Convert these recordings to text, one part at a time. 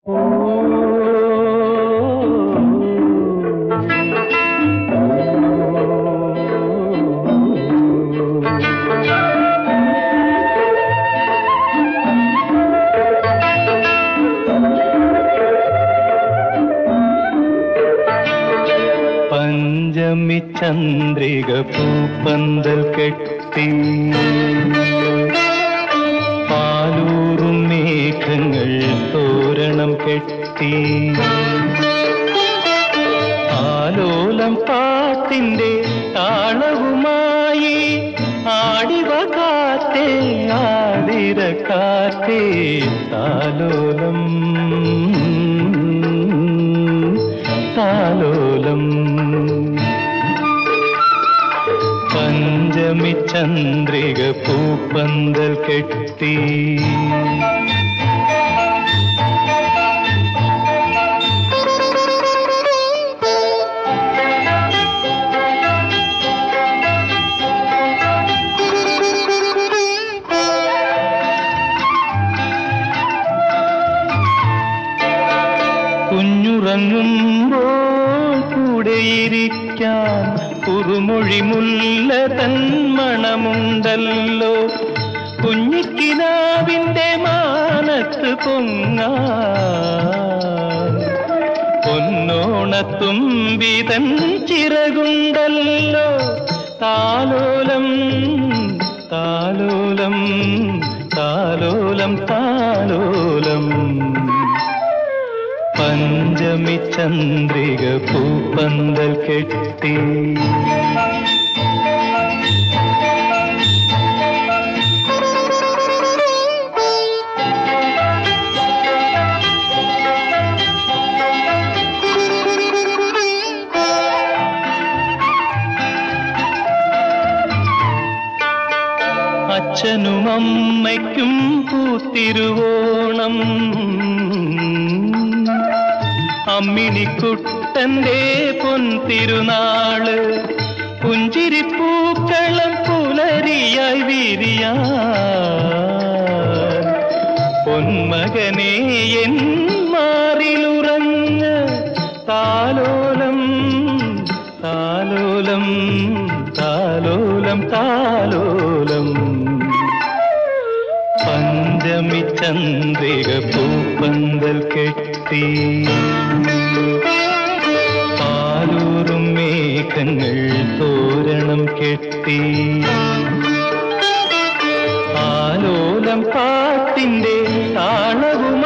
പഞ്ചമി ചന്ദ്രിക പൂപ്പന്തൽ കെട്ടി പാലൂറും മേഘങ്ങൾ തോരണം കെട്ടി ആലോലം പാട്ടിന്റെ താളവുമായി ആടിവ കാത്തേ ആതിര കാത്തേ താലോലം താലോലം പഞ്ചമി ചന്ദ്രിക പൂപ്പന്തൽ കെട്ടി കുഞ്ഞുറങ്ങുമ്പോൾ കൂടെയിരിക്കാൻ കുറുമൊഴി മുല്ല തന്മണമുണ്ടല്ലോ കുഞ്ഞിക്കിനാവിന്റെ മാനത്ത് പൊങ്ങാൻ പൊന്നോണത്തുമ്പിതൻ ചിറകുണ്ടല്ലോ താലോലം താലോലം താലോലം താലോലം പഞ്ചമി ചന്ദ്രിക പൂപ്പന്തൽ കെട്ടി അച്ഛനും അമ്മയ്ക്കും പൂത്തിരുവോണം അമ്മിണിക്കുട്ടന്റെ പൊൻതിരുനാള് പുഞ്ചിരിപ്പൂക്കളം പുലരിയായി വിരിയാ പൊന്മകനെ എൻ മാറിലുറങ്ങ് താലോലം താലോലം താലോലം താലോലം പഞ്ചമി ചന്ദ്രിക പൂപ്പന്തൽ കെട്ടി പാലൂറും മേഘങ്ങൾ തോരണം കെട്ടി ആലോലം പാട്ടിന്റെ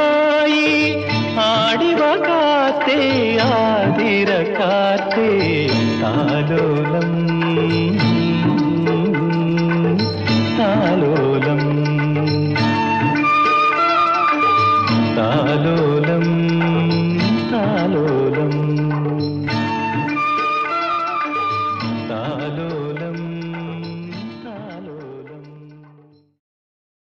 താളവുമായി ആടിവ കാത്തേ ആതിര കാത്തേ